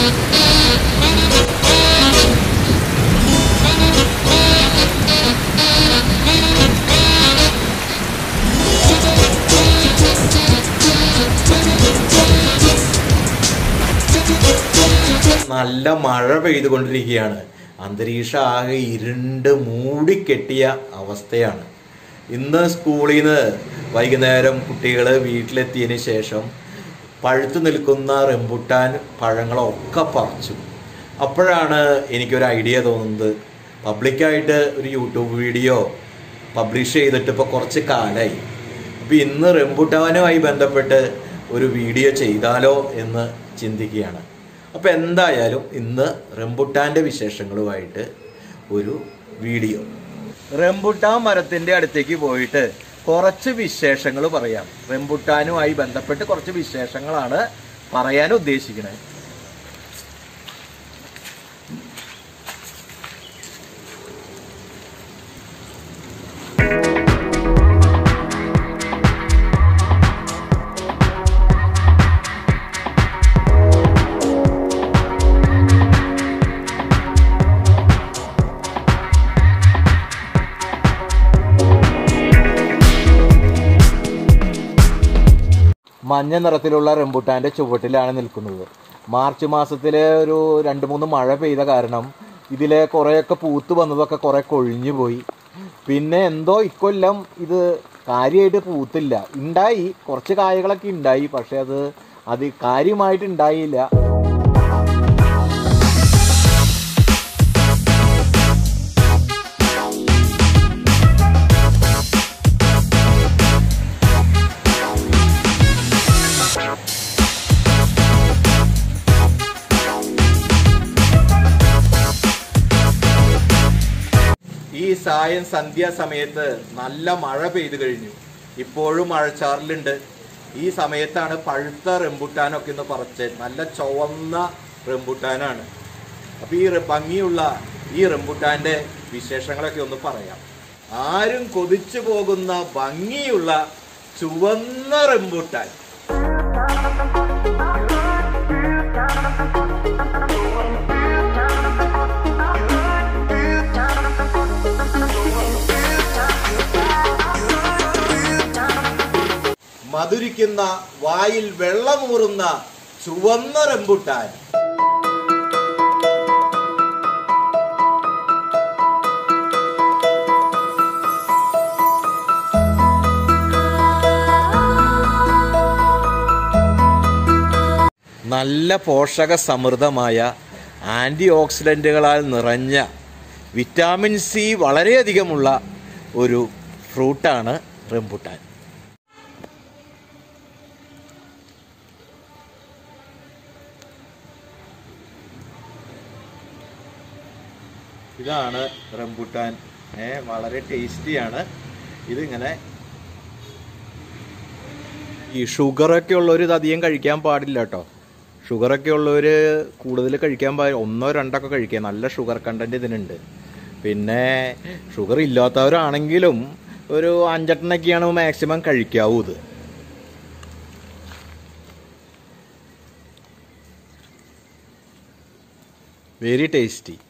നല്ല മഴ പെയ്തുകൊണ്ടിരിക്കുകയാണ് അന്തരീക്ഷം ആകെ ഇരുണ്ട് മൂടിക്കെട്ടിയ അവസ്ഥയാണ് ഇന്ന് സ്കൂളിൽ നിന്ന് വൈകുന്നേരം കുട്ടികൾ വീട്ടിലെത്തിയതിന് ശേഷം പഴുത്തു നിൽക്കുന്ന റംബുട്ടാൻ പഴങ്ങളൊക്കെ പറിച്ചു അപ്പോഴാണ് എനിക്കൊരു ഐഡിയ തോന്നുന്നത് പബ്ലിക്കായിട്ട് ഒരു യൂട്യൂബ് വീഡിയോ പബ്ലിഷ് ചെയ്തിട്ട് ഇപ്പോൾ കുറച്ച് കാലമായി അപ്പോൾ ഇന്ന് റംബുട്ടാനുമായി ബന്ധപ്പെട്ട് ഒരു വീഡിയോ ചെയ്താലോ എന്ന് ചിന്തിക്കുകയാണ് അപ്പോൾ എന്തായാലും ഇന്ന് റംബുട്ടാൻ്റെ വിശേഷങ്ങളുമായിട്ട് ഒരു വീഡിയോ റംബുട്ടാൻ മരത്തിൻ്റെ അടുത്തേക്ക് പോയിട്ട് കുറച്ച് വിശേഷങ്ങൾ പറയാം റംബുട്ടാനുമായി ബന്ധപ്പെട്ട് കുറച്ച് വിശേഷങ്ങളാണ് പറയാൻ ഉദ്ദേശിക്കുന്നത് മഞ്ഞ നിറത്തിലുള്ള റംബുട്ടാൻ്റെ ചുവട്ടിലാണ് നിൽക്കുന്നത് മാർച്ച് മാസത്തിലെ ഒരു രണ്ട് മൂന്ന് മഴ പെയ്ത കാരണം ഇതിലെ കുറേയൊക്കെ പൂത്ത് വന്നതൊക്കെ കുറേ കൊഴിഞ്ഞു പോയി പിന്നെ എന്തോ ഇക്കൊല്ലം ഇത് കാര്യമായിട്ട് പൂത്തില്ല ഉണ്ടായി കുറച്ച് കായകളൊക്കെ ഉണ്ടായി പക്ഷെ അത് അത് കാര്യമായിട്ട് ഉണ്ടായില്ല ഈ സായം സന്ധ്യാസമയത്ത് നല്ല മഴ പെയ്തു കഴിഞ്ഞു ഇപ്പോഴും മഴച്ചാറിലുണ്ട് ഈ സമയത്താണ് പഴുത്ത റംബുട്ടാനൊക്കെ ഒന്ന് പറിച്ച് നല്ല ചുവന്ന റംബുട്ടാനാണ് അപ്പൊ ഈ റെ- ഭംഗിയുള്ള ഈ റംബുട്ടാന്റെ വിശേഷങ്ങളൊക്കെ ഒന്ന് പറയാം ആരും കൊതിച്ചു പോകുന്ന ഭംഗിയുള്ള ചുവന്ന റംബുട്ടാൻ മധുരിക്കുന്ന വായിൽ വെള്ളമൂറുന്ന ചുവന്ന റംബുട്ടാൻ നല്ല പോഷക സമൃദ്ധമായ ആൻറ്റി ഓക്സിഡൻറ്റുകളാൽ നിറഞ്ഞ വിറ്റാമിൻ സി വളരെയധികമുള്ള ഒരു ഫ്രൂട്ടാണ് റംബുട്ടാൻ ഇതാണ് റംബുട്ടാൻ ഏ വളരെ ടേസ്റ്റിയാണ് ഇതിങ്ങനെ ഈ ഷുഗറൊക്കെ ഉള്ളവർ ഇത് അധികം കഴിക്കാൻ പാടില്ല കേട്ടോ ഷുഗറൊക്കെ ഉള്ളവർ കൂടുതൽ കഴിക്കാൻ പാടില്ല ഒന്നോ രണ്ടൊക്കെ കഴിക്കുക നല്ല ഷുഗർ കണ്ടന്റ് ഇതിനുണ്ട് പിന്നെ ഷുഗർ ഇല്ലാത്തവരാണെങ്കിലും ഒരു അഞ്ചെണ്ണൊക്കെയാണ് മാക്സിമം കഴിക്കാവൂ ഇത് വെരി ടേസ്റ്റി